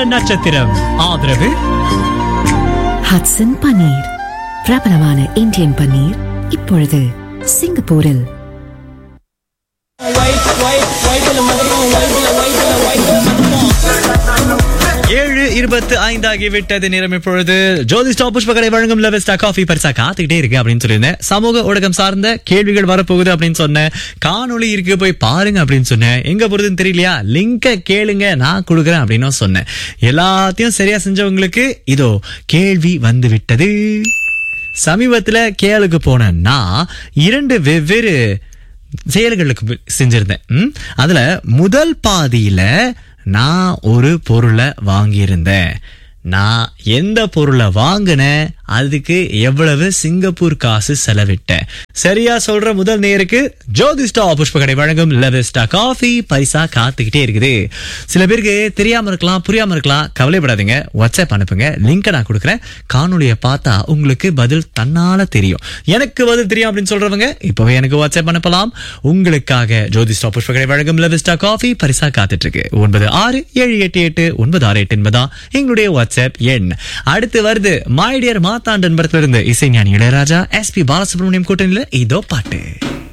நட்சத்திரம் ஆதரவு ஹட்சன் பன்னீர் பிரபலமான இந்தியன் பன்னீர் இப்பொழுது சிங்கப்பூரில் ஏழு இருபத்து ஐந்து ஆகிவிட்டது நேரம் இப்பொழுது ஜோதி ஸ்டாப் புஷ்பகரை வழங்கும் லெவஸ்டா காஃபி பரிசா காத்துக்கிட்டே இருக்கு அப்படின்னு சொல்லியிருந்தேன் சமூக ஊடகம் சார்ந்த கேள்விகள் வரப்போகுது அப்படின்னு சொன்னேன் காணொளி இருக்கு போய் பாருங்க அப்படின்னு சொன்னேன் எங்க போறதுன்னு தெரியலையா லிங்க கேளுங்க நான் கொடுக்குறேன் அப்படின்னு சொன்னேன் எல்லாத்தையும் சரியா செஞ்சவங்களுக்கு இதோ கேள்வி வந்து விட்டது சமீபத்துல கேளுக்கு போன நான் இரண்டு வெவ்வேறு செயல்களுக்கு போய் செஞ்சிருந்தேன் ம்? அதுல முதல் பாதியில நான் ஒரு பொருளை வாங்கியிருந்தேன் நான் எந்த பொருளை வாங்கினேன் அதுக்கு எவ்வளவு சிங்கப்பூர் காசு செலவிட்டேன் சரியா சொல்ற முதல் நேருக்கு ஜோதிஸ்டா புஷ்பகடை வழங்கும் லெவஸ்டா காஃபி பரிசா காத்துக்கிட்டே இருக்குது சில பேருக்கு தெரியாம இருக்கலாம் புரியாம இருக்கலாம் கவலைப்படாதீங்க வாட்ஸ்அப் அனுப்புங்க லிங்கை நான் கொடுக்குறேன் காணொலியை பார்த்தா உங்களுக்கு பதில் தன்னால தெரியும் எனக்கு பதில் தெரியும் அப்படின்னு சொல்றவங்க இப்பவே எனக்கு வாட்ஸ்அப் அனுப்பலாம் உங்களுக்காக ஜோதிஸ்டா புஷ்பகடை வழங்கும் லெவஸ்டா காஃபி பரிசா காத்துட்டு இருக்கு ஒன்பது ஆறு ஏழு எட்டு எட்டு ஒன்பது ஆறு எட்டு என்பதா எங்களுடைய வாட்ஸ்அப் எண் அடுத்து வருது மை டியர் மாத்தாண்டன் படத்துல இருந்து இசைஞானி இளையராஜா எஸ் பி பாலசுப்ரமணியம் கூட்டணியில இதோ பாட்டு